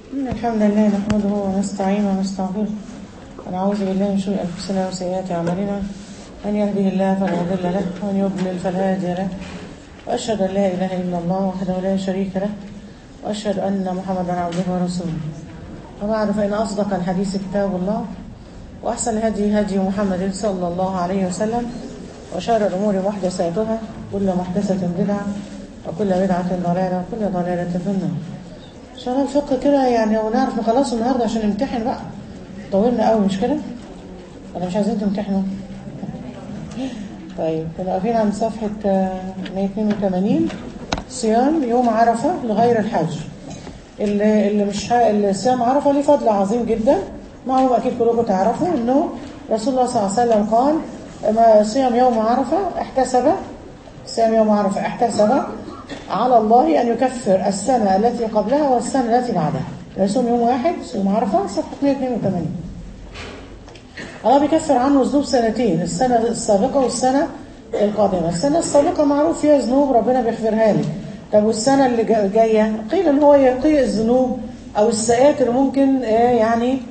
إن الحمد لله نحمده ونستعينه ونستغفره ونعوذ بالله من شرور أنفسنا وسيئات أعمالنا من يهده الله فلا مضل له ومن يضلل فلا هادي له وأشهد أن لا إله إلا الله وحده لا شريك له وأشهد أن محمدا عبده ورسوله وبعد فإن أصدق الحديث كتاب الله وأحسن الهدي هدي محمد صلى الله عليه وسلم وشر الأمور محدثاتها كل محدثة بدعة وكل بدعة ضلالة وكل ضلالة في النار شغال فقه كده يعني ونعرف نخلصه النهارده عشان نمتحن بقى طولنا قوي مش كده ولا مش عايزين تمتحنوا طيب كنا واقفين عند صفحة آه، 182 صيام يوم عرفة لغير الحج اللي, اللي مش ها... اللي صيام عرفة ليه فضل عظيم جدا معلوم أكيد كلكم تعرفوا إنه رسول الله صلى الله عليه وسلم قال ما صيام يوم عرفة احتسب صيام يوم عرفة احتسب على الله أن يكفر السنة التي قبلها والسنة التي بعدها يصوم يوم واحد صيام عرفة صفحة 182 الله بيكفر عنه ذنوب سنتين السنة السابقة والسنة القادمة السنة السابقة معروف فيها ذنوب ربنا بيغفرها لك طب والسنة اللي جا- جاية قيل ان هو يقي الذنوب او السيئات اللي ممكن آه، يعني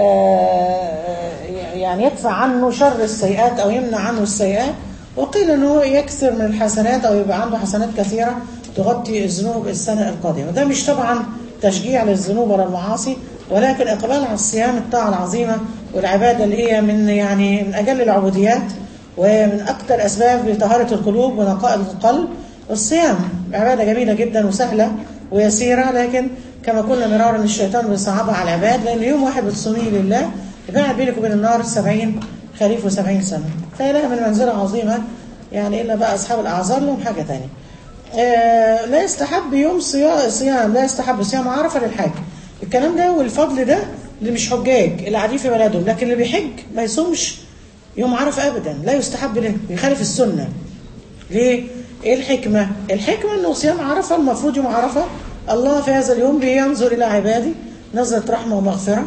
آه، يعني يدفع عنه شر السيئات او يمنع عنه السيئات وقيل ان هو يكثر من الحسنات او يبقى عنده حسنات كثيرة تغطي الذنوب السنة القادمة ده مش طبعا تشجيع للذنوب ولا المعاصي ولكن اقبال على الصيام الطاعة العظيمة والعبادة اللي هي من يعني من اجل العبوديات ومن اكثر اسباب لطهارة القلوب ونقاء القلب الصيام عبادة جميلة جدا وسهلة ويسيرة لكن كما قلنا مرارا الشيطان بيصعبها على العباد لان يوم واحد بتصوميه لله يبعد بينك وبين النار 70 خريف و70 سنة فلها من منزلة عظيمة يعني إلا بقى أصحاب الأعذار لهم حاجة تانية آه لا يستحب يوم صيام صيام لا يستحب صيام عرفة للحاج الكلام ده والفضل ده اللي مش حجاج اللي قاعدين في بلدهم لكن اللي بيحج ما يصومش يوم عرفة أبدا لا يستحب له بيخالف السنة ليه؟ ايه الحكمة؟ الحكمة انه صيام عرفة المفروض يوم عرفة الله في هذا اليوم بينظر الى عباده نظرة رحمة ومغفرة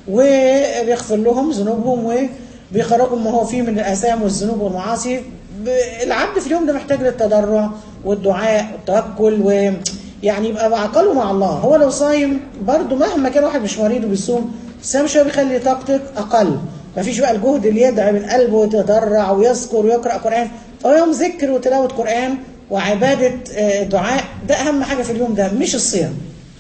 وبيغفر لهم ذنوبهم وبيخرجهم ما هو فيه من الآثام والذنوب والمعاصي ب- العبد في اليوم ده محتاج للتضرع والدعاء والتوكل ويعني يبقى بعقله مع الله هو لو صايم برضه مهما كان واحد مش مريض وبيصوم الصيام شويه بيخلي طاقتك اقل مفيش بقى الجهد اللي يدعي من قلبه ويتضرع ويذكر ويقرا قران هو يوم ذكر وتلاوه قران وعباده آه، دعاء ده اهم حاجه في اليوم ده مش الصيام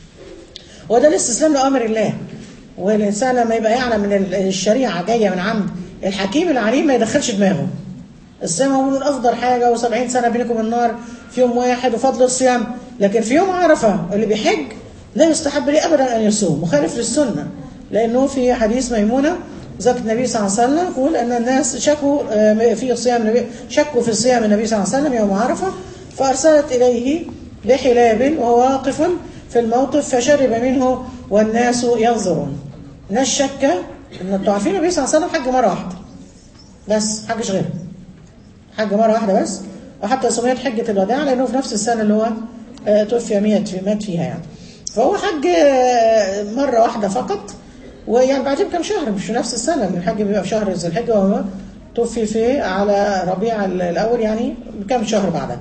وده الاستسلام لامر الله والانسان لما يبقى يعلم ان ال- الشريعه جايه من عند الحكيم العليم ما يدخلش دماغه الصيام هو من افضل حاجه و70 سنه بينكم النار في يوم واحد وفضل الصيام لكن في يوم عرفه اللي بيحج لا يستحب ليه ابدا ان يصوم مخالف للسنه لانه في حديث ميمونه ذكر النبي صلى الله عليه وسلم يقول ان الناس شكوا آه، في صيام النبي شكوا في صيام النبي صلى الله عليه وسلم يوم عرفه فارسلت اليه بحلاب وهو واقف في الموقف فشرب منه والناس ينظرون الناس شك ان انتوا عارفين النبي صلى الله عليه وسلم حج مره واحده بس حجش غيرها حج مرة واحدة بس وحتى سميت حجة الوداع لأنه في نفس السنة اللي هو آه، توفي ميت في مات فيها يعني فهو حج آه، مرة واحدة فقط ويعني بعدين بكم شهر مش في نفس السنة لأن الحج بيبقى في شهر ذي الحجة وهو توفي في على ربيع الأول يعني بكم شهر بعدها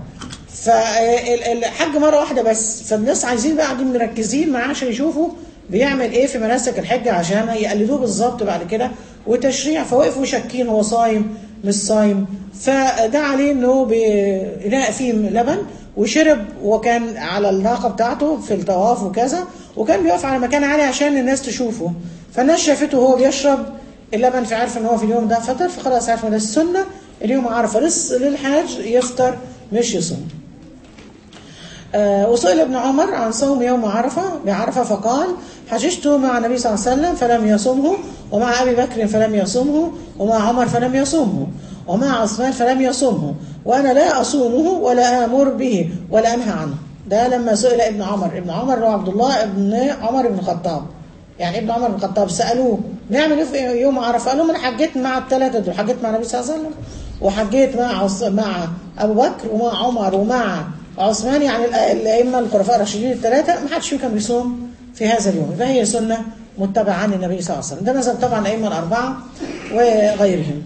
فالحج مرة واحدة بس فالناس عايزين بقى قاعدين مركزين معاه عشان يشوفوا بيعمل ايه في مناسك الحج عشان يقلدوه بالظبط بعد كده وتشريع فوقفوا شاكين هو صايم مش صايم فده عليه انه بإناء فيه لبن وشرب وكان على الناقه بتاعته في الطواف وكذا وكان بيقف على مكان عالي عشان الناس تشوفه فالناس شافته وهو بيشرب اللبن فعرف ان هو في اليوم ده فطر فخلاص عرف ان ده السنه اليوم عرفه لس- للحاج يفطر مش يصوم آه، وسئل ابن عمر عن صوم يوم عرفة بعرفة فقال حججت مع النبي صلى الله عليه وسلم فلم يصمه ومع أبي بكر فلم يصمه ومع عمر فلم يصمه ومع عثمان فلم يصمه وأنا لا أصومه ولا آمر به ولا أنهى عنه ده لما سئل ابن عمر ابن عمر هو عبد الله ابن عمر بن الخطاب يعني ابن عمر بن الخطاب سألوه نعمل ايه في يوم عرفة قال لهم انا حجيت مع الثلاثة دول حجيت مع النبي صلى الله عليه وسلم وحجيت مع عص- مع ابو بكر ومع عمر ومع عثمان يعني الأ- الائمه الخلفاء الراشدين الثلاثه ما حدش فيهم كان بيصوم في هذا اليوم فهي سنه متبعه عن النبي صلى الله عليه وسلم ده مذهب طبعا الائمه الاربعه وغيرهم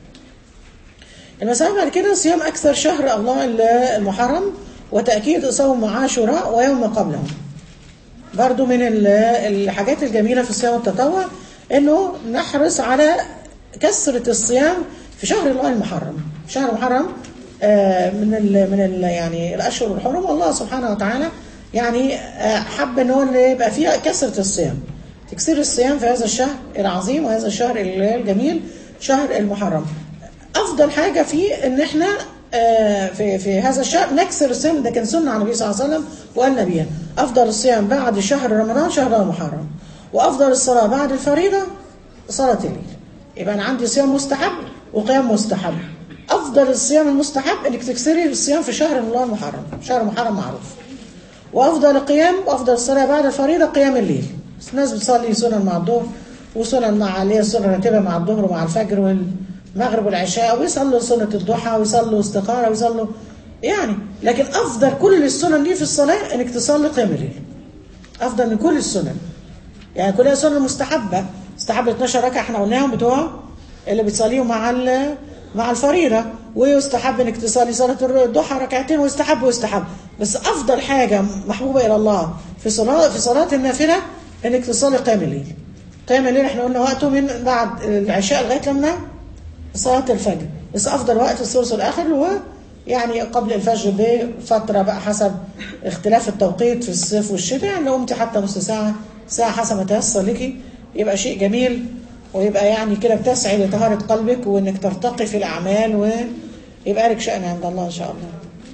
المسألة بعد كده صيام أكثر شهر الله المحرم وتأكيد صوم عاشوراء ويوم قبله برضو من ال- الحاجات الجميلة في الصيام التطوع انه نحرص على كثرة الصيام في شهر الله المحرم شهر المحرم آه، من ال من ال يعني الاشهر الحرم والله سبحانه وتعالى يعني آه، حب ان هو اللي يبقى فيها كثرة الصيام تكسير الصيام في هذا الشهر العظيم وهذا الشهر الجميل شهر المحرم افضل حاجه فيه ان احنا آه، في في هذا الشهر نكسر الصيام ده كان سنه عن النبي صلى الله عليه وسلم وقال نبيا افضل الصيام بعد شهر رمضان شهر المحرم وافضل الصلاه بعد الفريضه صلاه الليل يبقى انا عندي صيام مستحب وقيام مستحب افضل الصيام المستحب انك تكسري الصيام في شهر الله المحرم شهر محرم معروف وافضل قيام وافضل الصلاه بعد الفريضه قيام الليل الناس بتصلي سنن مع الظهر وسنن مع اللي هي السنه الراتبه مع الظهر ومع الفجر والمغرب والعشاء ويصلوا سنه الضحى ويصلوا استخاره ويصلوا يعني لكن افضل كل السنن دي في الصلاه انك تصلي قيام الليل افضل من كل السنن يعني كلها سنن مستحبه مستحب 12 ركعه احنا قلناهم بتوع اللي بتصليهم مع ال- مع الفريضه ويستحب انك تصلي صلاه الضحى ركعتين ويستحب ويستحب بس افضل حاجه محبوبه الى الله في صلاه في صلاه النافله انك تصلي قيام الليل قيام الليل احنا قلنا وقته من بعد العشاء لغايه لما صلاه الفجر بس افضل وقت الثلث الاخر هو يعني قبل الفجر بفتره بقى حسب اختلاف التوقيت في الصيف والشتاء يعني لو قمتي حتى نص ساعه ساعه حسب ما تيسر لك يبقى شيء جميل ويبقى يعني كده بتسعي لطهاره قلبك وانك ترتقي في الاعمال ويبقى لك شأن عند الله ان شاء الله.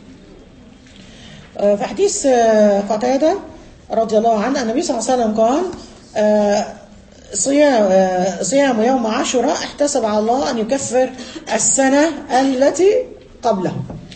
آه، في حديث آه، قتاده رضي الله عنه النبي صلى الله عليه وسلم قال آه، صيام آه، صيام يوم عاشوراء احتسب على الله ان يكفر السنه التي قبله.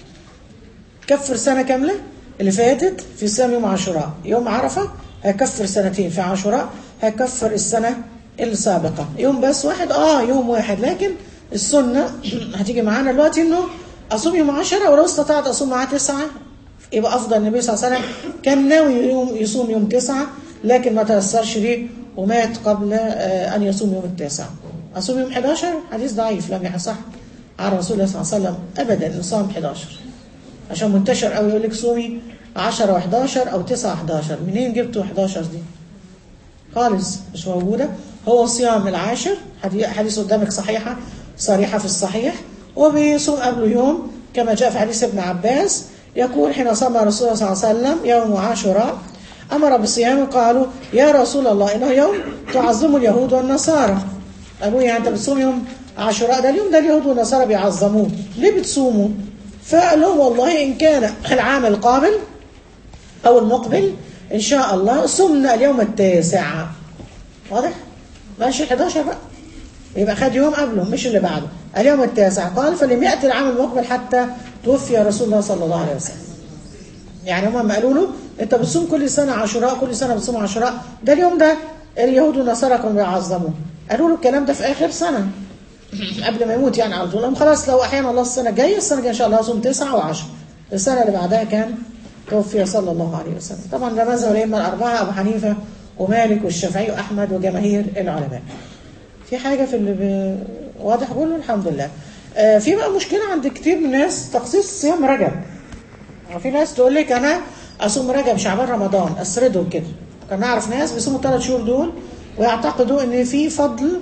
كفر سنه كامله اللي فاتت في صيام يوم عاشوراء، يوم عرفه هيكفر سنتين في عاشوراء هيكفر السنه السابقه، يوم بس واحد اه يوم واحد لكن السنه هتيجي معانا دلوقتي انه اصوم يوم عشرة ولو استطعت اصوم معاه تسعه يبقى افضل النبي صلى الله عليه وسلم كان ناوي يوم يصوم يوم تسعه لكن ما تيسرش ليه ومات قبل آه، ان يصوم يوم التاسع. اصوم يوم 11 حديث ضعيف لم يصح عن رسول الله صلى الله عليه وسلم ابدا انه صام 11 عشان منتشر قوي يقول لك صومي 10 و11 او 9 11 منين جبتوا 11 دي؟ خالص مش موجوده هو صيام العاشر حدي- حديث قدامك صحيحه صريحه في الصحيح وبيصوم قبله يوم كما جاء في حديث ابن عباس يقول حين صام رسول الله صلى الله عليه وسلم يوم عاشوراء امر بصيام قالوا يا رسول الله انه يوم تعظم اليهود والنصارى قالوا يعني انت بتصوم يوم عاشوراء ده اليوم ده اليهود والنصارى بيعظموه ليه بتصوموا؟ فقال لهم والله ان كان العام القابل أو المقبل إن شاء الله صمنا اليوم التاسع واضح؟ ماشي 11 بقى يبقى خد يوم قبله مش اللي بعده اليوم التاسع قال فلم يأتي العام المقبل حتى توفي رسول الله صلى الله عليه وسلم يعني هم لما قالوا له انت بتصوم كل سنه عاشوراء كل سنه بتصوم عاشوراء ده اليوم ده اليهود والنصارى كانوا بيعظموه قالوا له الكلام ده في اخر سنه قبل ما يموت يعني على طول قام خلاص لو احيانا الله السنه الجايه السنه الجايه ان شاء الله هصوم تسعه وعشره السنه اللي بعدها كان توفي صلى الله عليه وسلم طبعا ده مذهب الائمه الاربعه ابو حنيفه ومالك والشافعي واحمد وجماهير العلماء في حاجه في اللي ب... واضح كله الحمد لله آه في بقى مشكله عند كتير من الناس تخصيص صيام رجب وفي ناس تقول لك انا اصوم رجب شعبان رمضان اسرده كده كان نعرف ناس بيصوموا الثلاث شهور دول ويعتقدوا ان في فضل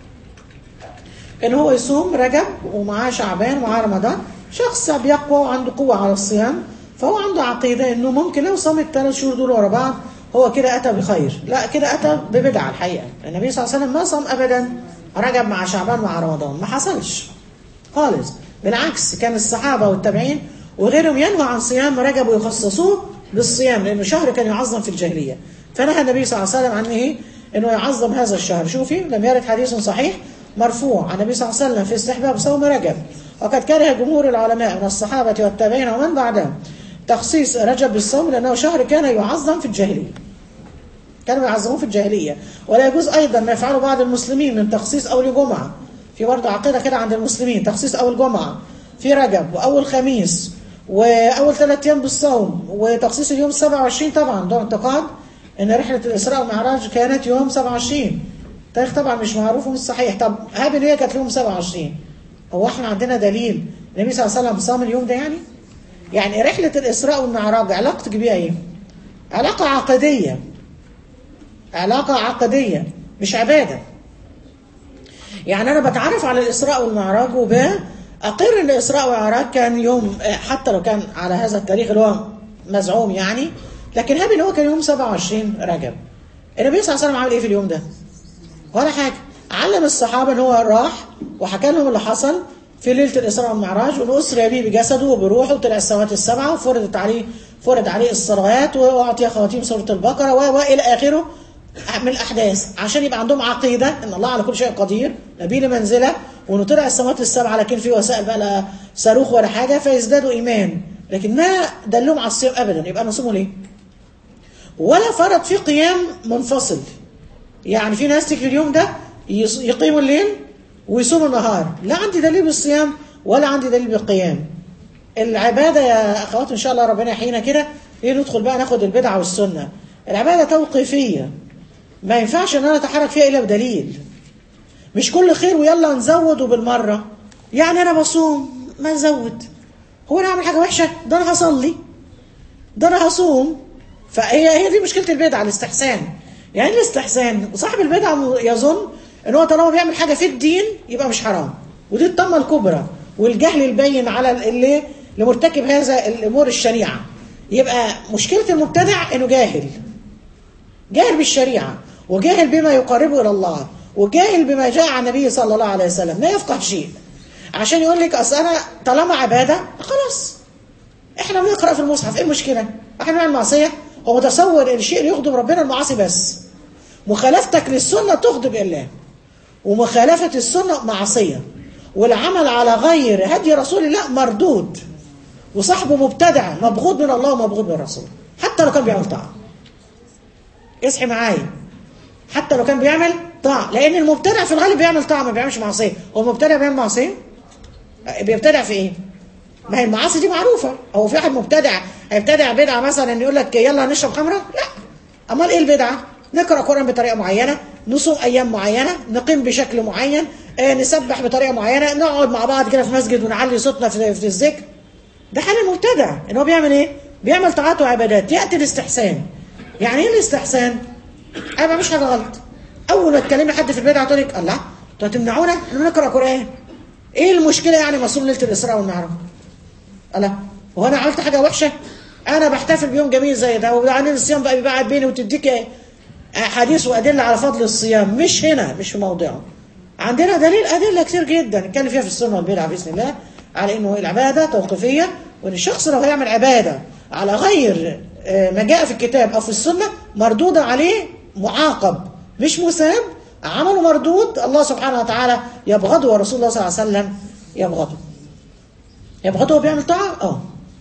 ان هو يصوم رجب ومعاه شعبان ومعاه رمضان شخص بيقوى وعنده قوه على الصيام فهو عنده عقيده انه ممكن لو صام الثلاث شهور دول ورا بعض هو كده اتى بخير لا كده اتى ببدعه الحقيقه النبي صلى الله عليه وسلم ما صام ابدا رجب مع شعبان مع رمضان ما حصلش خالص بالعكس كان الصحابه والتابعين وغيرهم ينهوا عن صيام رجب ويخصصوه بالصيام لانه شهر كان يعظم في الجاهليه فنهى النبي صلى الله عليه وسلم عن ايه؟ انه يعظم هذا الشهر شوفي لم يرد حديث صحيح مرفوع عن النبي صلى الله عليه وسلم في استحباب صوم رجب وقد كره جمهور العلماء من الصحابه والتابعين ومن بعدهم تخصيص رجب بالصوم لانه شهر كان يعظم في الجاهليه كانوا يعظموه في الجاهليه ولا يجوز ايضا ما يفعله بعض المسلمين من تخصيص اول جمعه في برضه عقيده كده عند المسلمين تخصيص اول جمعه في رجب واول خميس واول ثلاث ايام بالصوم وتخصيص اليوم 27 طبعا ده اعتقاد ان رحله الاسراء والمعراج كانت يوم 27 التاريخ طبعا مش معروف ومش صحيح طب هاب ان هي كانت يوم 27 هو احنا عندنا دليل النبي صلى الله عليه وسلم صام اليوم ده يعني يعني رحله الاسراء والمعراج علاقتك بيها ايه علاقه عقديه علاقة عقدية مش عبادة يعني أنا بتعرف على الإسراء والمعراج وبأقر أن الإسراء والمعراج كان يوم حتى لو كان على هذا التاريخ اللي هو مزعوم يعني لكن هابي هو كان يوم 27 رجب النبي صلى الله عليه وسلم عمل إيه في اليوم ده؟ ولا حاجة علم الصحابة ان هو راح وحكى لهم اللي حصل في ليلة الإسراء والمعراج وأن أسري به بجسده وبروحه وطلع السماوات السبعة وفرضت عليه فرض عليه الصلوات وأعطي خواتيم سورة البقرة وإلى آخره من الأحداث عشان يبقى عندهم عقيدة أن الله على كل شيء قدير نبيل منزلة وأنه طلع السماوات السبعة لكن في وسائل بقى لا صاروخ ولا حاجة فيزدادوا إيمان لكن ما دلهم على الصيام أبدا يبقى نصوموا ليه؟ ولا فرض فيه قيام منفصل يعني في ناس تيجي اليوم ده يقيموا الليل ويصوموا النهار لا عندي دليل بالصيام ولا عندي دليل بالقيام العبادة يا أخوات إن شاء الله ربنا يحيينا كده إيه ندخل بقى ناخد البدعة والسنة العبادة توقيفية ما ينفعش إن أنا أتحرك فيها إلا بدليل مش كل خير ويلا نزود وبالمرة يعني أنا بصوم ما نزود هو أنا أعمل حاجة وحشة ده أنا هصلي ده أنا هصوم فهي هي دي مشكلة البدعة الاستحسان يعني الاستحسان صاحب البدعة يظن ان هو طالما بيعمل حاجة في الدين يبقى مش حرام ودي الطمة الكبرى والجهل البين على اللي لمرتكب هذا الامور الشريعة يبقى مشكلة المبتدع انه جاهل جاهل بالشريعة وجاهل بما يقربه الى الله وجاهل بما جاء عن النبي صلى الله عليه وسلم لا يفقه شيء عشان يقول لك اصل انا طالما عبادة خلاص احنا بنقرأ في المصحف ايه المشكلة احنا بنعمل معصية هو متصور ان الشيء اللي يغضب ربنا المعاصي بس مخالفتك للسنة تغضب الله ومخالفة السنة معصية والعمل على غير هدي رسول الله مردود وصاحبه مبتدع مبغوض من الله ومبغوض من الرسول حتى لو كان بيعمل طاعة اصحي معايا حتى لو كان بيعمل طاعة لأن المبتدع في الغالب بيعمل طاعة ما بيعملش معصية هو المبتدع بيعمل معصية بيبتدع في ايه ما هي المعاصي دي معروفة هو في واحد مبتدع هيبتدع بدعة مثلا ان يقول لك يلا نشرب خمرة لا امال ايه البدعة نقرأ قرآن بطريقة معينة نصوم أيام معينة نقيم بشكل معين آه نسبح بطريقة معينة نقعد مع بعض كده في مسجد ونعلي صوتنا في, في الذكر ده حال المبتدع ان هو بيعمل ايه بيعمل طاعات وعبادات يأتي الاستحسان يعني ايه الاستحسان انا ما بعملش حاجة غلط اول ما تكلمي حد في البدعة تقول لك الله انتوا هتمنعونا ان نقرأ قرآن ايه المشكلة يعني مصوم ليلة الإسراء والمعراج الله هو انا عملت حاجة وحشة انا بحتفل بيوم جميل زي ده وبعدين الصيام بقى بيبعد بيني وتديك احاديث وادله على فضل الصيام مش هنا مش في موضعه عندنا دليل ادله كتير جدا نتكلم فيها في السنه والبدعه باذن الله على انه العباده توقيفيه وان الشخص لو هيعمل عباده على غير ما جاء في الكتاب او في السنه مردوده عليه معاقب مش مثاب عمله مردود الله سبحانه وتعالى يبغضه ورسول الله صلى الله عليه وسلم يبغضه يبغضه وبيعمل طاعه اه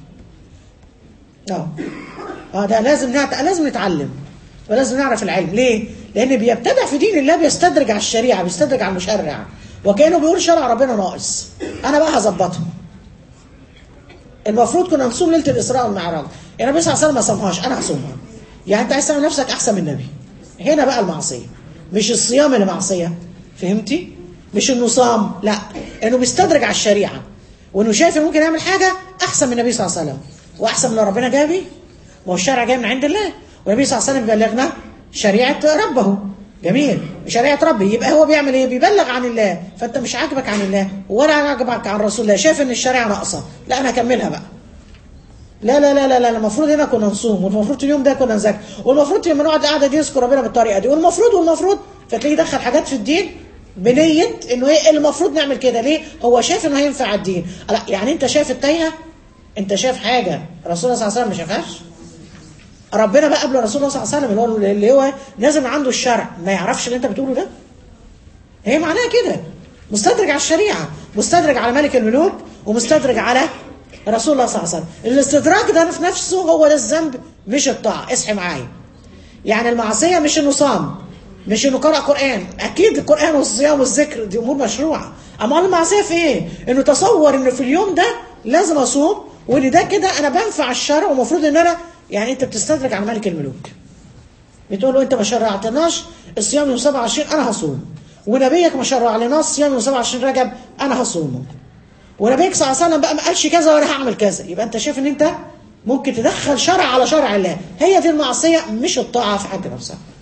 اه اه ده لازم نعت... لازم نتعلم ولازم نعرف العلم ليه لان بيبتدع في دين الله بيستدرج على الشريعه بيستدرج على المشرع وكانه بيقول شرع ربنا ناقص انا بقى هظبطه المفروض كنا نصوم ليله الاسراء والمعراج النبي صلى الله عليه وسلم ما صامهاش انا هصومها يعني انت عايز تعمل نفسك احسن من النبي هنا بقى المعصيه مش الصيام اللي معصيه فهمتي مش انه صام لا انه بيستدرج على الشريعه وانه شايف انه ممكن يعمل حاجه احسن من النبي صلى الله عليه وسلم واحسن من اللي ربنا جاي بيه ما هو الشرع جاي من عند الله والنبي صلى الله عليه وسلم بيبلغنا شريعة ربه جميل شريعة ربي يبقى هو بيعمل ايه بيبلغ عن الله فانت مش عاجبك عن الله ولا عاجبك عن رسول الله شايف ان الشريعة ناقصة لا انا اكملها بقى لا لا لا لا لا المفروض هنا كنا نصوم والمفروض اليوم ده كنا نذاكر والمفروض لما نقعد قاعده دي يذكر ربنا بالطريقه دي والمفروض والمفروض فتلاقيه يدخل حاجات في الدين بنيه انه ايه المفروض نعمل كده ليه هو شايف انه هينفع الدين لا يعني انت شايف التايهه انت شايف حاجه رسول الله صلى الله عليه وسلم ما شافهاش ربنا بقى قبل رسول الله صلى الله عليه وسلم اللي هو اللي هو نازل من عنده الشرع ما يعرفش اللي انت بتقوله ده هي معناها كده مستدرج على الشريعه مستدرج على ملك الملوك ومستدرج على رسول الله صلى الله عليه وسلم الاستدراك ده في نفسه هو ده الذنب مش الطاعه اصحي معايا يعني المعصيه مش انه صام مش انه قرأ قرآن اكيد القرآن والصيام والذكر دي امور مشروعه اما المعصيه في ايه انه تصور انه في اليوم ده لازم اصوم وان ده كده انا بنفع الشرع ومفروض ان انا يعني انت بتستدرك على ملك الملوك بتقول له انت ما شرعتناش الصيام يوم 27 انا هصوم ونبيك ما شرع لناش صيام يوم 27 رجب انا هصومه ونبيك صلى الله عليه وسلم بقى ما قالش كذا ولا هعمل كذا يبقى انت شايف ان انت ممكن تدخل شرع على شرع الله هي دي المعصيه مش الطاعه في حد نفسها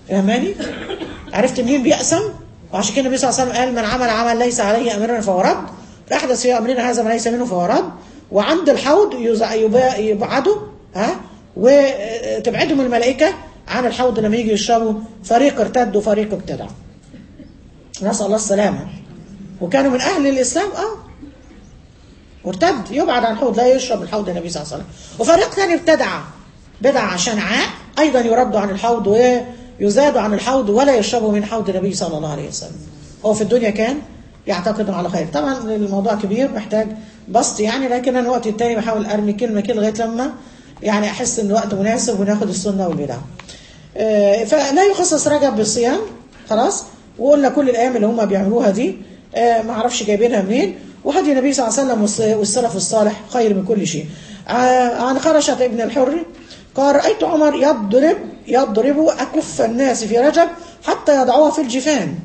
فهماني عرفت منين بيقسم وعشان كده النبي صلى الله عليه وسلم قال من عمل عمل ليس عليه امرنا فهو رد احدث في امرنا هذا ما ليس منه فهو رد وعند الحوض يزع- يبا- يبعدوا ها وتبعدهم الملائكه عن الحوض لما يجي يشربوا فريق ارتد وفريق ابتدع نسال الله السلامه وكانوا من اهل الاسلام اه وارتد يبعد عن الحوض لا يشرب الحوض النبي صلى الله عليه وسلم وفريق ثاني ابتدع بدع شنعاء ايضا يرد عن الحوض ويزاد عن الحوض ولا يشربوا من حوض النبي صلى الله عليه وسلم هو في الدنيا كان يعتقد على خير طبعا الموضوع كبير محتاج بسط يعني لكن انا الوقت التاني بحاول ارمي كلمه كده لغايه لما يعني احس ان الوقت مناسب وناخد السنه والبدع آه، فلا يخصص رجب بالصيام خلاص وقلنا كل الايام اللي هم بيعملوها دي آه، ما اعرفش جايبينها منين وهدي النبي صلى الله عليه وسلم والس- والسلف الصالح خير من كل شيء آه، عن خرشة ابن الحر قال رأيت عمر يضرب يضرب أكف الناس في رجب حتى يضعوها في الجفان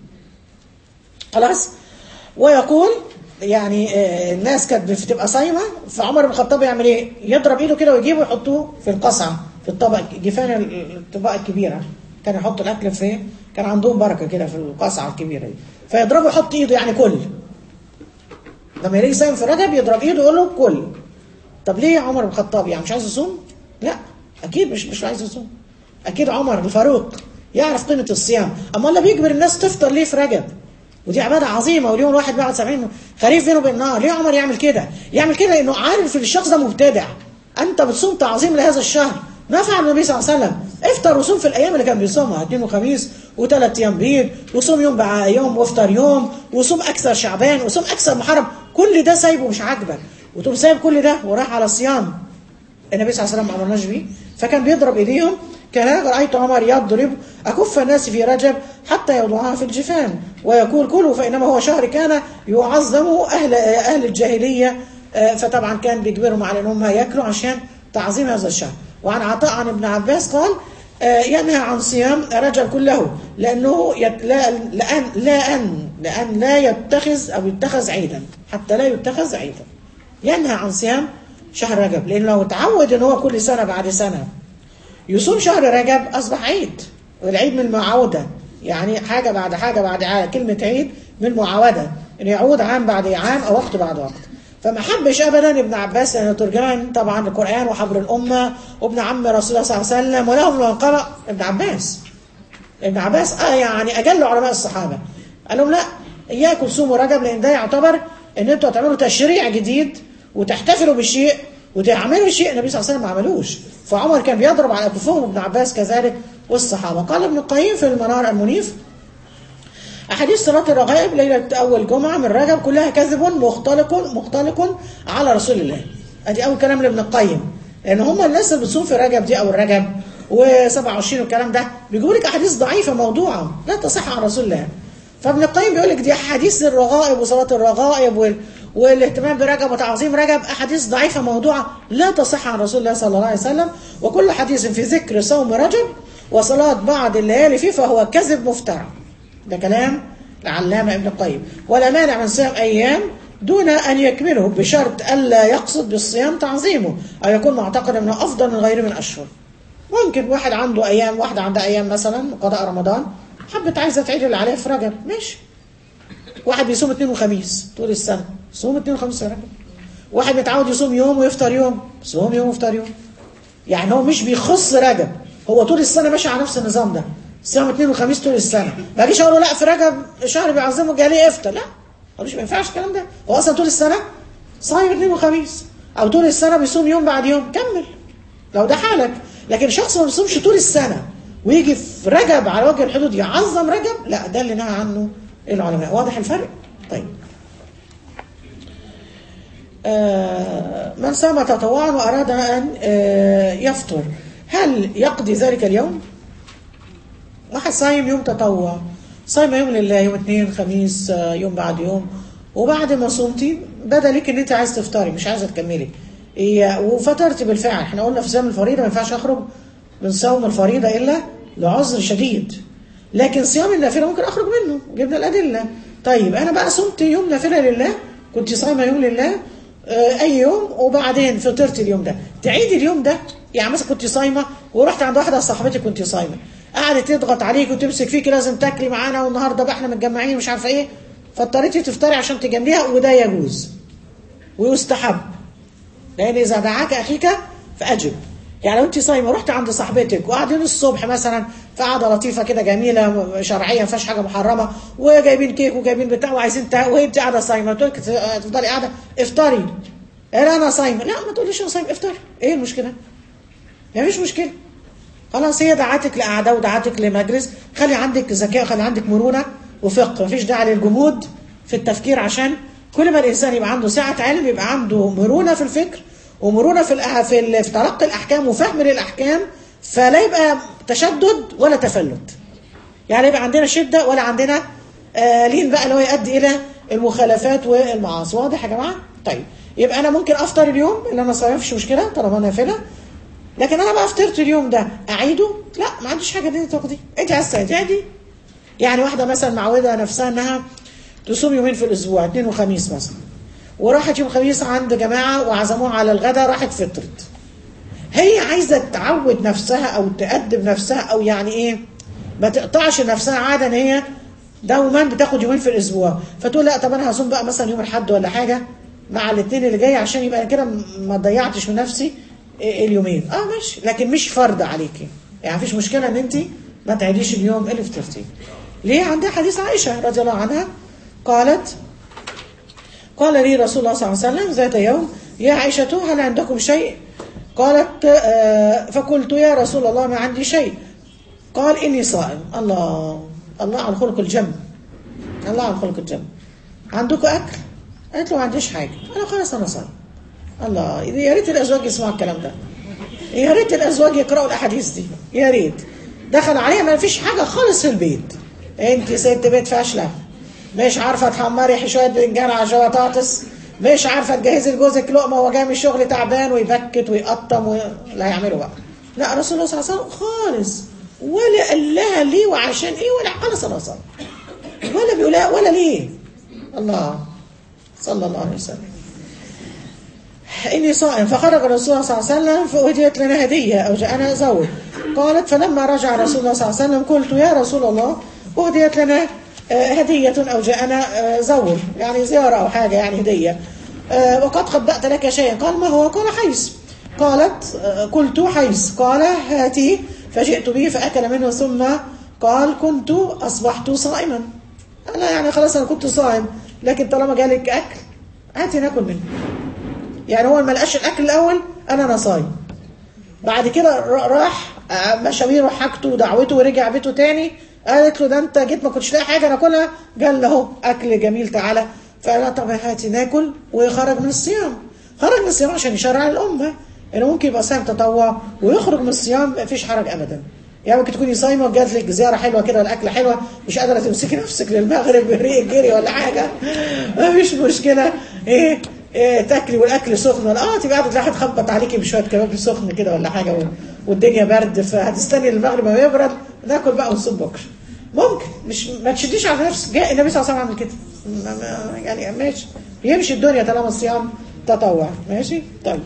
خلاص ويقول يعني آه، الناس كانت بتبقى صايمه فعمر بن الخطاب يعمل ايه؟ يضرب ايده كده ويجيبه ويحطوه في القصعه في الطبق جفان ال- الطبق الكبيره كان يحط الاكل في كان عندهم بركه كده في القصعه الكبيره دي فيضربه يحط ايده يعني كل لما يلاقي صايم في رجب يضرب ايده يقول له كل طب ليه يا عمر بن الخطاب يعني مش عايز يصوم؟ لا اكيد مش مش عايز يصوم اكيد عمر الفاروق يعرف قيمه الصيام اما اللي بيجبر الناس تفطر ليه في رجب ودي عباده عظيمه واليوم الواحد بيقعد 70 خريف بينه وبين النار ليه عمر يعمل كده يعمل كده لانه عارف ان الشخص ده مبتدع انت بتصوم تعظيم لهذا الشهر ما فعل النبي صلى الله عليه وسلم افطر وصوم في الايام اللي كان بيصومها اثنين وخميس وثلاث ايام بيض وصوم يوم بعد يوم وافطر يوم وصوم اكثر شعبان وصوم اكثر محرم كل ده سايبه مش عاجبك وتقوم سايب كل ده وراح على الصيام النبي صلى الله عليه وسلم ما امرناش بيه فكان بيضرب ايديهم كان رايت عمر يضرب اكف الناس في رجب حتى يوضعها في الجفان ويقول كلوا فانما هو شهر كان يعظم اهل اهل الجاهليه آه، فطبعا كان بيجبرهم على انهم ياكلوا عشان تعظيم هذا الشهر وعن عطاء عن ابن عباس قال آه، ينهى عن صيام رجب كله لانه يت... لا لان لا ان لان لا يتخذ او يتخذ عيدا حتى لا يتخذ عيدا ينهى عن صيام شهر رجب لأنه لو اتعود ان هو كل سنة بعد سنة يصوم شهر رجب أصبح عيد والعيد من المعاودة يعني حاجة بعد حاجة بعد حاجة كلمة عيد من المعاودة إن يعود عام بعد عام أو وقت بعد وقت فما حبش أبدا ابن عباس لأنه ترجمان طبعا القرآن وحبر الأمة وابن عم رسول الله صلى الله عليه وسلم ولهم من قرأ ابن عباس ابن عباس آه يعني أجل علماء الصحابة قال لهم لا إياكم صوموا رجب لأن ده يعتبر إن أنتوا هتعملوا تشريع جديد وتحتفلوا بالشيء وتعملوا شيء النبي صلى الله عليه وسلم ما عملوش فعمر كان بيضرب على كفوهم ابن عباس كذلك والصحابة قال ابن القيم في المنار المنيف أحاديث صلاة الرغائب ليلة أول جمعة من رجب كلها كذب مختلق مختلق على رسول الله أدي أول كلام لابن القيم لأن هم الناس اللي بتصوم في رجب دي أو الرجب و27 والكلام ده بيجيبوا لك أحاديث ضعيفة موضوعة لا تصح عن رسول الله فابن القيم بيقول لك دي أحاديث الرغائب وصلاة الرغائب وال... والاهتمام برجب وتعظيم رجب أحاديث ضعيفة موضوعة لا تصح عن رسول الله صلى الله عليه وسلم وكل حديث في ذكر صوم رجب وصلاة بعض الليالي فيه فهو كذب مفترى ده كلام العلامة ابن القيم ولا مانع من صيام أيام دون أن يكمله بشرط ألا يقصد بالصيام تعظيمه أو يكون معتقدا أنه أفضل من غيره من أشهر ممكن واحد عنده أيام واحدة عندها أيام مثلا قضاء رمضان حبت عايزة تعيد اللي عليها في رجب ماشي واحد بيصوم اثنين وخميس طول السنة صوم اثنين وخميس في رجب واحد متعود يصوم يوم ويفطر يوم صوم يوم ويفطر يوم يعني هو مش بيخص رجب هو طول السنة ماشي على نفس النظام ده صيام اثنين وخميس طول السنة ما اجيش اقول له لا في رجب شهر بيعظمه جاي ليه افطر لا هو مش ما ينفعش الكلام ده هو اصلا طول السنة صايم اثنين وخميس او طول السنة بيصوم يوم بعد يوم كمل لو ده حالك لكن شخص ما بيصومش طول السنة ويجي في رجب على وجه الحدود يعظم رجب لا ده اللي نهى عنه العلماء واضح الفرق طيب آه من صام تطوعا وأراد أن آه يفطر هل يقضي ذلك اليوم واحد صايم يوم تطوع صايم يوم لله يوم اثنين خميس آه يوم بعد يوم وبعد ما صمتي بدا لك ان انت عايز تفطري مش عايزه تكملي إيه وفطرتي بالفعل احنا قلنا في صيام الفريضه ما ينفعش اخرج من صوم الفريضه الا لعذر شديد لكن صيام النافله ممكن اخرج منه جبنا الادله طيب انا بقى صمت يوم نافله لله كنت صايمه يوم لله آه اي يوم وبعدين فطرت اليوم ده تعيدي اليوم ده يعني مثلا كنت صايمه ورحت عند واحده صاحبتي كنت صايمه قعدت تضغط عليك وتمسك فيك لازم تاكلي معانا والنهارده بقى احنا متجمعين مش عارفه ايه فاضطريتي تفطري عشان تجامليها وده يجوز ويستحب لان اذا دعاك اخيك فاجب يعني لو انت صايمه رحت عند صاحبتك وقاعدين الصبح مثلا في قعده لطيفه كده جميله شرعيه ما فيهاش حاجه محرمه وجايبين كيك وجايبين بتاع وعايزين تا... وهي انت قاعده صايمه تقول لك تفضلي قاعده افطري لا انا صايمه لا ما تقوليش انا صايمه افطري ايه المشكله؟ ما فيش مشكله خلاص هي دعاتك لقعده ودعاتك لمجلس خلي عندك ذكاء خلي عندك مرونه وفقه مفيش داعي للجمود في التفكير عشان كل ما الانسان يبقى عنده سعه علم يبقى عنده مرونه في الفكر ومرونه في الأح... في, ال... في تلقي الاحكام وفهم للاحكام فلا يبقى تشدد ولا تفلت يعني يبقى عندنا شده ولا عندنا آه لين بقى اللي هو يؤدي الى المخالفات والمعاصي واضح يا جماعه طيب يبقى انا ممكن افطر اليوم اللي انا صايم مفيش مشكله طالما نافله لكن انا بقى فطرت اليوم ده اعيده لا ما عنديش حاجه دي تاخدي انت عايزه تعيدي يعني واحده مثلا معوده نفسها انها تصوم يومين في الاسبوع اثنين وخميس مثلا وراحت يوم خميس عند جماعه وعزموها على الغداء راحت فطرت هي عايزه تعود نفسها او تأدب نفسها او يعني ايه ما تقطعش نفسها عاده ان هي دوما بتاخد يومين في الاسبوع فتقول لا طب انا هصوم بقى مثلا يوم الاحد ولا حاجه مع الاثنين اللي جاي عشان يبقى كده ما ضيعتش من نفسي اليومين اه ماشي لكن مش فرض عليكي يعني مفيش مشكله ان انت ما تعيديش اليوم اللي فطرتيه ليه عندها حديث عائشه رضي الله عنها قالت قال لي رسول الله صلى الله عليه وسلم ذات يوم يا عائشة هل عندكم شيء قالت آه فقلت يا رسول الله ما عندي شيء قال إني صائم الله الله على الخلق الجم الله على الخلق الجم عندكم أكل قالت له ما عنديش حاجة أنا خلاص أنا صائم الله يا ريت الأزواج يسمعوا الكلام ده يا ريت الأزواج يقرأوا الأحاديث دي يا ريت دخل عليها ما فيش حاجة خالص في البيت انت ست بيت فاشلة مش عارفة تحمري شوية بنجان على شوية بطاطس مش عارفة تجهزي لجوزك لقمة وهو جاي من الشغل تعبان ويبكت ويقطم و... لا يعملوا بقى لا رسول الله صلى الله عليه وسلم خالص ولا قال لها ليه وعشان ايه ولا خالص انا صلى ولا بيقول ولا ليه الله صلى الله عليه وسلم إني صائم فخرج الرسول صلى الله عليه وسلم فأهديت لنا هدية أو جاءنا زوج قالت فلما رجع رسول الله صلى الله عليه وسلم قلت يا رسول الله أهديت لنا هدية أو جاءنا زور يعني زيارة أو حاجة يعني هدية وقد خبأت لك شيئا قال ما هو قال حيث قالت قلت حيث قال هاتي فجئت به فأكل منه ثم قال كنت أصبحت صائما أنا يعني خلاص أنا كنت صائم لكن طالما جالك أكل هاتي ناكل منه يعني هو ما لقاش الأكل الأول أنا أنا صايم بعد كده راح مشاويره وحاجته ودعوته ورجع بيته تاني قالت له ده انت جيت ما كنتش لاقي حاجه ناكلها قال له اهو اكل جميل تعالى فقال طب هاتي ناكل وخرج من الصيام خرج من الصيام عشان يشرع الامه انه ممكن يبقى صايم تطوع ويخرج من الصيام ما فيش حرج ابدا يعني ممكن تكوني صايمه وجات لك زياره حلوه كده والاكل حلوه مش قادره تمسكي نفسك للمغرب بريق جري ولا حاجه ما فيش مشكله ايه إيه تاكلي والاكل سخن ولا اه تبقى قاعده تلاقي تخبط عليكي بشويه كباب سخن كده ولا حاجه والدنيا برد فهتستني المغرب ما يبرد ناكل بقى ونصوم بكره ممكن مش ما تشديش على نفسك جاء النبي صلى الله عليه وسلم عمل كده يعني ماشي يمشي الدنيا طالما الصيام تطوع ماشي طيب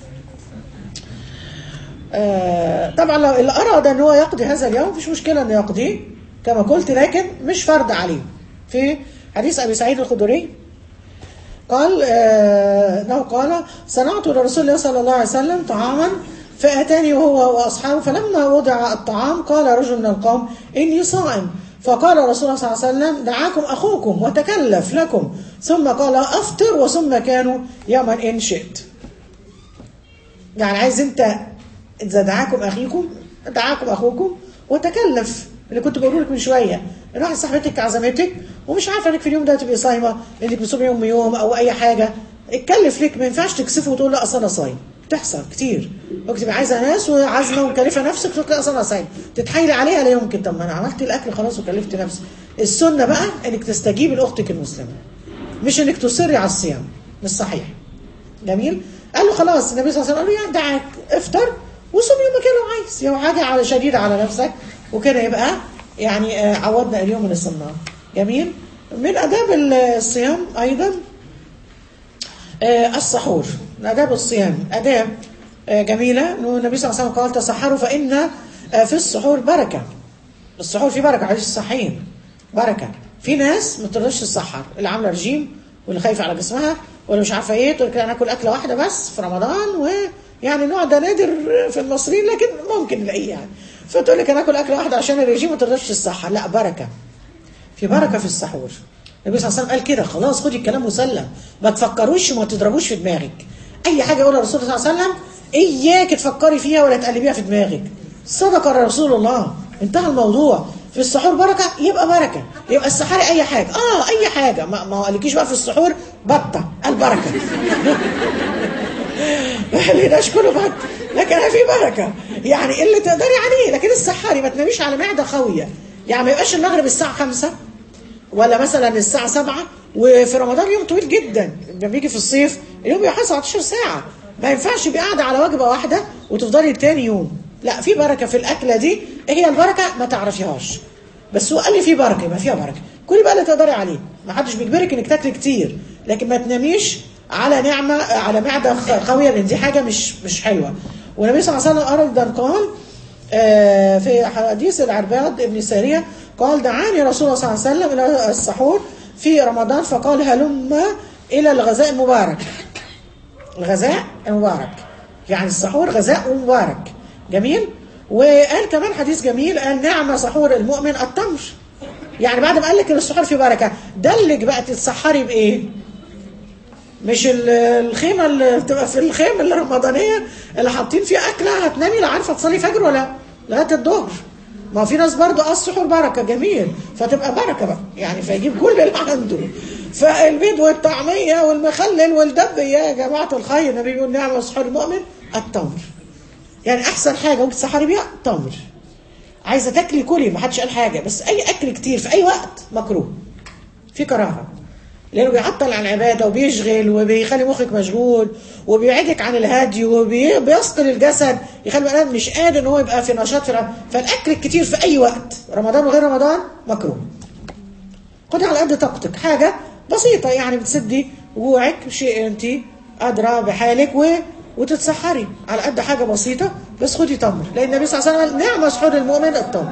آه طبعا لو اللي اراد ان هو يقضي هذا اليوم مفيش مشكله انه يقضيه كما قلت لكن مش فرض عليه في حديث ابي سعيد الخدري قال انه آه قال صنعت لرسول الله صلى الله عليه وسلم طعاما فأتاني وهو وأصحابه فلما وضع الطعام قال رجل من القوم إني صائم فقال رسول الله صلى الله عليه وسلم دعاكم أخوكم وتكلف لكم ثم قال أفطر وثم كانوا يوما إن شئت يعني عايز أنت إذا دعاكم أخيكم دعاكم أخوكم وتكلف اللي كنت بقوله لك من شويه ان واحده صاحبتك عزمتك ومش عارفه انك في اليوم ده تبقي صايمه انك بتصوم يوم يوم او اي حاجه اتكلف لك ما ينفعش تكسفه وتقول لا اصل انا صايم بتحصل كتير ممكن تبقى عايزه ناس وعازمه ومكلفه نفسك تقول لا اصل انا صايم تتحايلي عليها لا يمكن طب ما انا عملت الاكل خلاص وكلفت نفسي السنه بقى انك تستجيبي لاختك المسلمه مش انك تصري على الصيام مش صحيح جميل قال له خلاص النبي صلى الله عليه وسلم قال له يعني دعاك افطر وصوم يوم كده لو عايز لو حاجه على شديده على نفسك وكده يبقى يعني عودنا اليوم اللي صمناه جميل من اداب الصيام ايضا السحور من اداب الصيام اداب جميله انه النبي صلى الله عليه وسلم قال تصحروا فان في السحور بركه السحور فيه بركه حديث الصحيحين بركه في ناس ما تقدرش تسحر اللي عامله رجيم واللي خايفه على جسمها واللي مش عارفه ايه تقول كده ناكل اكله واحده بس في رمضان ويعني النوع ده نادر في المصريين لكن ممكن نلاقيه يعني فتقول لك انا اكل اكله واحده عشان الرجيم ما تقدرش تسحر لا بركه في بركه في السحور النبي صلى الله عليه وسلم قال كده خلاص خدي الكلام مسلم ما تفكروش وما تضربوش في دماغك اي حاجه يقولها الرسول صلى الله عليه وسلم اياك تفكري فيها ولا تقلبيها في دماغك صدق رسول الله انتهى الموضوع في السحور بركه يبقى بركه يبقى السحاري اي حاجه اه اي حاجه ما, ما قالكيش بقى في السحور بطه البركه ما خليناش كله بطه لكن في بركه يعني اللي تقدري عليه لكن السحاري ما تناميش على معده خويه يعني ما يبقاش المغرب الساعه 5 ولا مثلا الساعه 7 وفي رمضان يوم طويل جدا لما بيجي في الصيف اليوم بيبقى 17 ساعه ما ينفعش يبقى قاعده على وجبه واحده وتفضلي تاني يوم لا في بركه في الاكله دي ايه هي البركه ما تعرفيهاش بس هو قال لي في بركه يبقى فيها بركه كلي بقى اللي تقدري عليه ما حدش بيجبرك انك تاكلي كتير لكن ما تناميش على نعمه على معده قويه لان دي حاجه مش مش حلوه والنبي صلى الله عليه وسلم ايضا قال آه في حديث العرباض ابن ساريه قال دعاني رسول الله صلى الله عليه وسلم الى السحور في رمضان فقال هلم الى الغذاء المبارك الغذاء المبارك يعني السحور غذاء مبارك جميل وقال كمان حديث جميل قال نعم سحور المؤمن التمر يعني بعد ما قال لك ان السحور فيه بركه دلك بقى تتسحري بايه مش الخيمه اللي بتبقى في الخيم الرمضانيه اللي حاطين فيها اكله هتنامي لا عارفه تصلي فجر ولا لغايه الظهر ما في ناس برضو اه السحور بركه جميل فتبقى بركه بقى يعني فيجيب كل اللي عنده فالبيض والطعميه والمخلل والدب يا جماعه الخير النبي بيقول نعم سحور المؤمن التمر يعني احسن حاجه ممكن تسحري بيها تمر عايزه تاكلي كلي ما حدش قال حاجه بس اي اكل كتير في اي وقت مكروه في كراهه لانه بيعطل عن العباده وبيشغل وبيخلي مخك مشغول وبيبعدك عن الهدي وبيثقل الجسد يخلي الانسان مش قادر ان هو يبقى في نشاط في العبادة. فالاكل الكتير في اي وقت رمضان وغير رمضان مكروه خدي على قد طاقتك حاجه بسيطه يعني بتسدي جوعك شيء انت ادرى بحالك و وتتسحري على قد حاجة بسيطة بس خدي تمر لأن النبي صلى الله عليه وسلم نعم سحور المؤمن التمر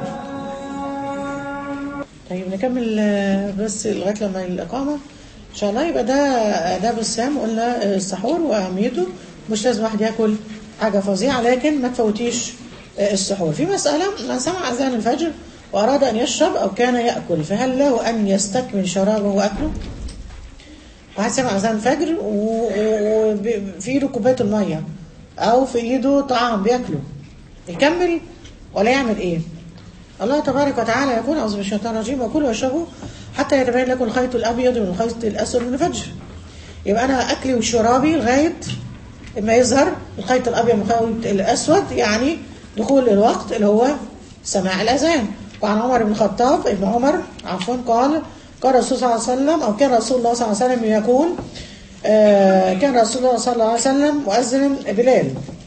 طيب نكمل بس لغاية لما الإقامة إن شاء الله يبقى ده آداب الصيام قلنا السحور وأهميته مش لازم واحد ياكل حاجة فظيعة لكن ما تفوتيش السحور في مسألة من سمع أذان الفجر وأراد أن يشرب أو كان يأكل فهل له أن يستكمل شرابه وأكله؟ واحد سمع اذان فجر وفي ايده كوبايه الميه او في ايده طعام بياكله يكمل ولا يعمل ايه الله تبارك وتعالى يقول اعوذ بالشيطان الرجيم وكلوا واشربوا حتى يتبين لكم الخيط الابيض من الخيط الاسود من الفجر يبقى انا اكلي وشرابي لغايه ما يظهر الخيط الابيض من الخيط الاسود يعني دخول الوقت اللي هو سماع الاذان وعن عمر بن الخطاب ابن عمر عفوا قال قال الرسول صلى الله عليه وسلم أو كان رسول الله صلى الله عليه وسلم يقول آه كان رسول الله صلى الله عليه وسلم مؤذن بلال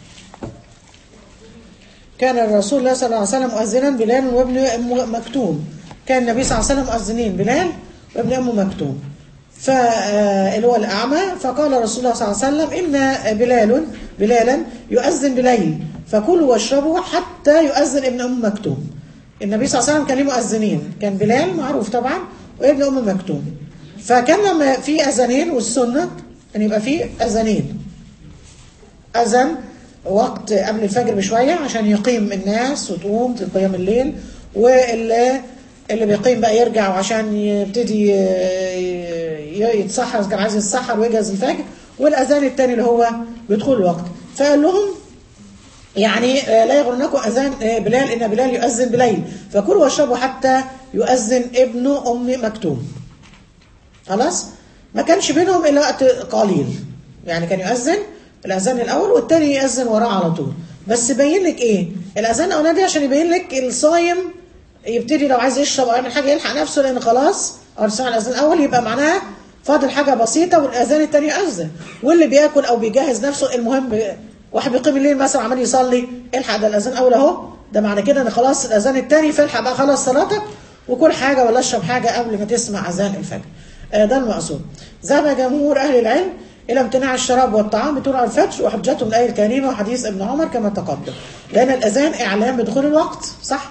كان الرسول الله صلى الله عليه وسلم مؤذنا بلال وابن أم مكتوم كان النبي صلى الله عليه وسلم مؤذنين بلال وابن أم مكتوم فاللي هو الأعمى فقال رسول الله صلى الله عليه وسلم إن بلال بلالا يؤذن بليل فكلوا واشربوا حتى يؤذن ابن أم مكتوم النبي صلى الله عليه وسلم كان ليه مؤذنين كان بلال معروف طبعا وابن ام مكتوم فكان لما في اذانين والسنه ان يبقى في اذانين اذن وقت قبل الفجر بشويه عشان يقيم الناس وتقوم قيام الليل واللي اللي بيقيم بقى يرجع وعشان يبتدي يتسحر كان عايز يتسحر ويجهز الفجر والاذان الثاني اللي هو بدخول الوقت فقال لهم يعني لا يغرنكم اذان بلال ان بلال يؤذن بليل فكلوا واشربوا حتى يؤذن ابن ام مكتوم خلاص ما كانش بينهم الا وقت قليل يعني كان يؤذن الاذان الاول والتاني يؤذن وراه على طول بس بين لك ايه الاذان الاولاني عشان يبين لك الصايم يبتدي لو عايز يشرب او يعمل حاجه يلحق نفسه لان خلاص او سمع الاذان الاول يبقى معناها فاضل حاجه بسيطه والاذان الثاني يؤذن واللي بياكل او بيجهز نفسه المهم واحد بيقيم الليل مثلا عمال يصلي الحق ده الاذان الاول اهو ده معنى كده ان خلاص الاذان الثاني فالحق بقى خلاص صلاتك وكل حاجه ولا اشرب حاجه قبل ما تسمع اذان الفجر آه ده المقصود ذهب جمهور اهل العلم الى امتناع الشراب والطعام بطلوع الفجر وحجتهم الايه الكريمه وحديث ابن عمر كما تقدم لان الاذان اعلام بدخول الوقت صح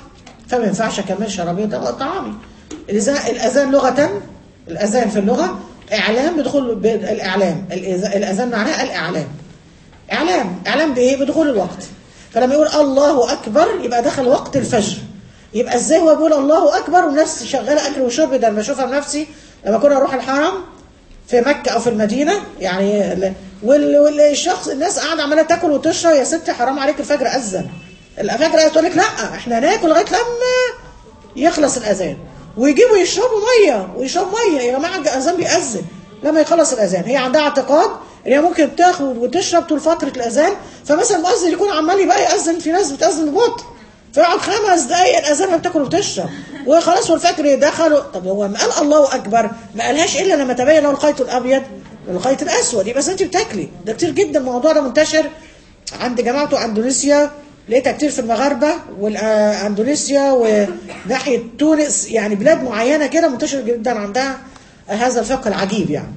فما ينفعش اكمل شرابيه طعامي الإذا- الاذان لغه الاذان في اللغه اعلام بدخول ب- الاعلام الإذا- الاذان معناه الاعلام اعلام اعلام بايه بدخول الوقت فلما يقول الله اكبر يبقى دخل وقت الفجر يبقى ازاي هو بيقول الله اكبر والناس شغاله اكل وشرب ده انا بشوفها بنفسي لما كنا نروح الحرم في مكه او في المدينه يعني ال- وال- والشخص الناس قاعده عماله تاكل وتشرب يا ستي حرام عليك الفجر اذن الفجر تقول لك لا احنا ناكل لغايه لما يخلص الاذان ويجيبوا يشربوا ميه ويشربوا ميه يا جماعه الاذان بيأذن لما يخلص الاذان هي عندها اعتقاد ان هي ممكن تاخد وتشرب طول فتره الاذان فمثلا المؤذن يكون عمال بقى يأذن في ناس بتأذن ببطء فيقعد خمس دقايق الاذان ما بتاكل وتشرب وخلاص والفجر دخلوا طب هو ما قال الله اكبر ما قالهاش الا لما تبين له الخيط الابيض من الخيط الاسود يبقى انت بتاكلي ده كتير جدا الموضوع ده منتشر عند جماعه بتوع اندونيسيا لقيتها كتير في المغاربه واندونيسيا وناحيه تونس يعني بلاد معينه كده منتشر جدا عندها هذا الفقه العجيب يعني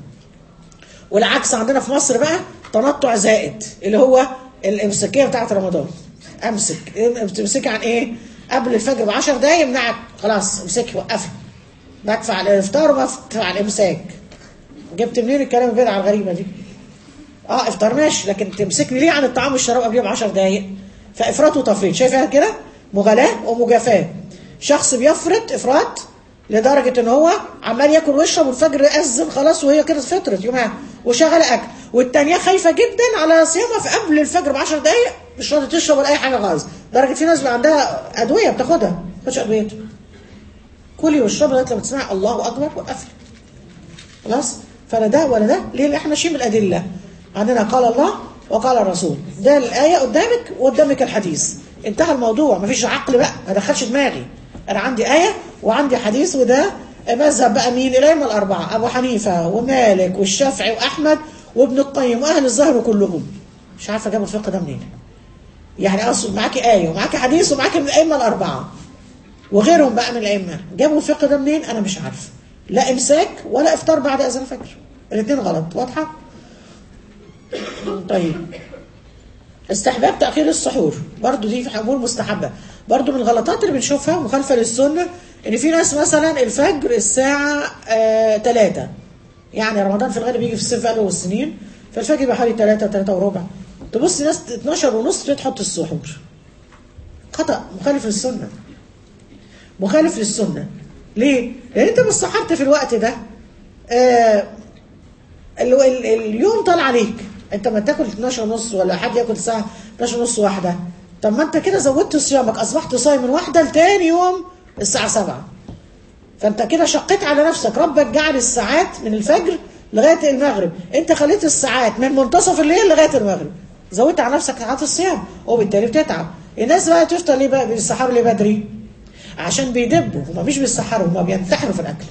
والعكس عندنا في مصر بقى تنطع زائد اللي هو الامساكيه بتاعت رمضان امسك تمسكي عن ايه قبل الفجر ب 10 دقايق يمنعك خلاص امسكي وقفي بدفع الافطار وبدفع الامساك جبت منين الكلام البدعه الغريبه دي اه افطار ماشي لكن تمسكني ليه عن الطعام والشراب قبلها ب 10 دقايق فافراط وتفريط شايفها كده مغالاه ومجافاه شخص بيفرط افراط لدرجه ان هو عمال ياكل ويشرب والفجر اذن خلاص وهي كده فطرت يومها وشغاله اكل والتانيه خايفه جدا على صيامها في قبل الفجر ب 10 دقايق مش راضيه تشرب ولا اي حاجه خالص لدرجه في ناس بقى عندها ادويه بتاخدها ما تاخدش ادويتها كلي واشربي لغايه لما تسمعي الله اكبر وقفلي خلاص فلا ده ولا ده ليه لأن احنا ماشيين بالادله عندنا قال الله وقال الرسول ده الايه قدامك وقدامك الحديث انتهى الموضوع مفيش عقل بقى ما دخلش دماغي انا عندي ايه وعندي حديث وده مذهب بقى مين الائمه الاربعه ابو حنيفه ومالك والشافعي واحمد وابن القيم واهل الظهر كلهم مش عارفه جابوا الفقه ده منين يعني اقصد معاكي ايه ومعاكي حديث ومعاكي من الائمه الاربعه وغيرهم بقى من الائمه جابوا الفقه ده منين انا مش عارفه لا امساك ولا افطار بعد اذان الفجر الاثنين غلط واضحه طيب استحباب تاخير السحور برضو دي في امور مستحبه برضو من الغلطات اللي بنشوفها مخالفه للسنه ان في ناس مثلا الفجر الساعه آه 3 يعني رمضان في الغالب بيجي في الصيف في اغلب السنين فالفجر يبقى حوالي 3 3 وربع تبص ناس 12 ونص تحط السحور خطا مخالف للسنه مخالف للسنه ليه؟ لان انت مش سحرت في الوقت ده آه ال ال اليوم طال عليك انت ما تاكل 12 ونص ولا حد ياكل الساعه 12 ونص واحده طب ما انت كده زودت صيامك اصبحت صايم من واحده لتاني يوم الساعه 7 فانت كده شقيت على نفسك ربك جعل الساعات من الفجر لغايه المغرب انت خليت الساعات من منتصف الليل لغايه المغرب زودت على نفسك ساعات الصيام وبالتالي بتتعب الناس بقى تفطر ليه بقى بيسحروا ليه بدري عشان بيدبوا هما مش بيسحروا هما بينتحروا في الاكل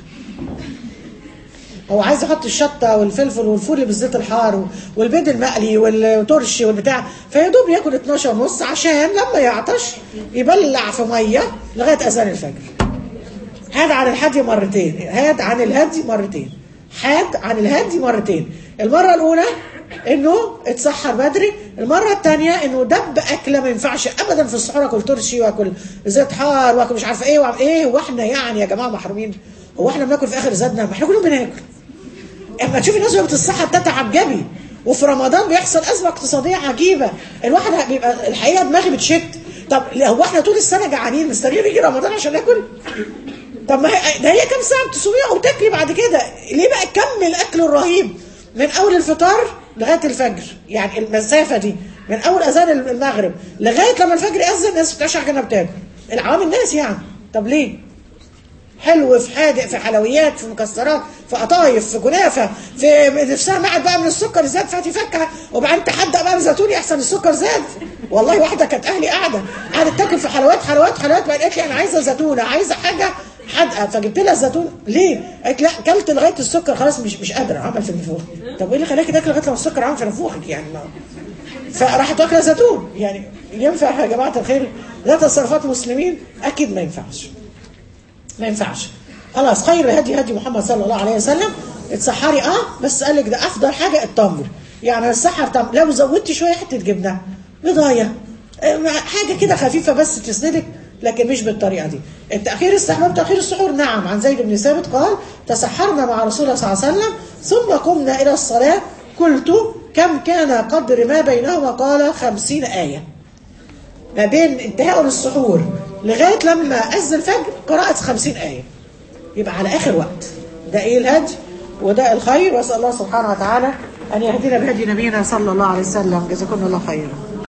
هو عايز يحط الشطه والفلفل والفول بالزيت الحار والبيض المقلي والترشي والبتاع فيدوب ياكل 12 ونص عشان لما يعطش يبلع في ميه لغايه اذان الفجر هاد عن الهدي مرتين هاد عن الهدي مرتين حاد عن الهدي مرتين المره الاولى انه اتسحر بدري المره الثانيه انه دب اكله ما ينفعش ابدا في السحور اكل ترشي واكل زيت حار واكل مش عارفه ايه واعمل ايه واحنا يعني يا جماعه محرومين هو احنا بناكل في اخر زادنا ما احنا كلنا بناكل اما تشوف الناس وهي بتتسحر تتعب جبي وفي رمضان بيحصل ازمه اقتصاديه عجيبه الواحد بيبقى الحقيقه دماغي بتشت طب هو احنا طول السنه جعانين مستنيين يجي رمضان عشان ناكل طب ما هي ده هي كام ساعه بتصوميها وتاكلي بعد كده ليه بقى كم الاكل الرهيب من اول الفطار لغايه الفجر يعني المسافه دي من اول اذان المغرب لغايه لما الفجر ياذن الناس بتعشى كانها بتاكل العوام الناس يعني طب ليه حلو في حادق في حلويات في مكسرات في قطايف في كنافه في نفسها معد بقى من السكر زاد فاتي فكه وبعدين تحدق بقى بزيتون احسن السكر زاد والله واحده كانت اهلي قاعده قعدت تاكل في حلويات حلويات حلويات بقى قالت لي انا عايزه زيتونه عايزه حاجه حادقه فجبت لها الزيتون ليه؟ قالت لا كلت لغايه السكر خلاص مش مش قادره عمل في النفوخ طب ايه اللي خلاكي تاكلي لغايه لما السكر عمل في نفوخك يعني ما فراحت واكله زيتون يعني ينفع يا جماعه الخير ده تصرفات مسلمين اكيد ما ينفعش ما ينفعش خلاص خير الهدي هدي محمد صلى الله عليه وسلم اتسحري اه بس قال لك ده افضل حاجه التمر يعني السحر تمر لو زودتي شويه حته جبنه بضايه حاجه كده خفيفه بس تسندك لكن مش بالطريقه دي التاخير استحباب تاخير السحور نعم عن زيد بن ثابت قال تسحرنا مع رسول الله صلى الله عليه وسلم ثم قمنا الى الصلاه قلت كم كان قدر ما بينهما قال خمسين آية ما بين انتهاء السحور لغاية لما أذن الفجر قراءة خمسين آية يبقى على آخر وقت ده إيه الهدي وده الخير وأسأل الله سبحانه وتعالى أن يهدينا بهدي نبينا صلى الله عليه وسلم جزاكم الله خيرا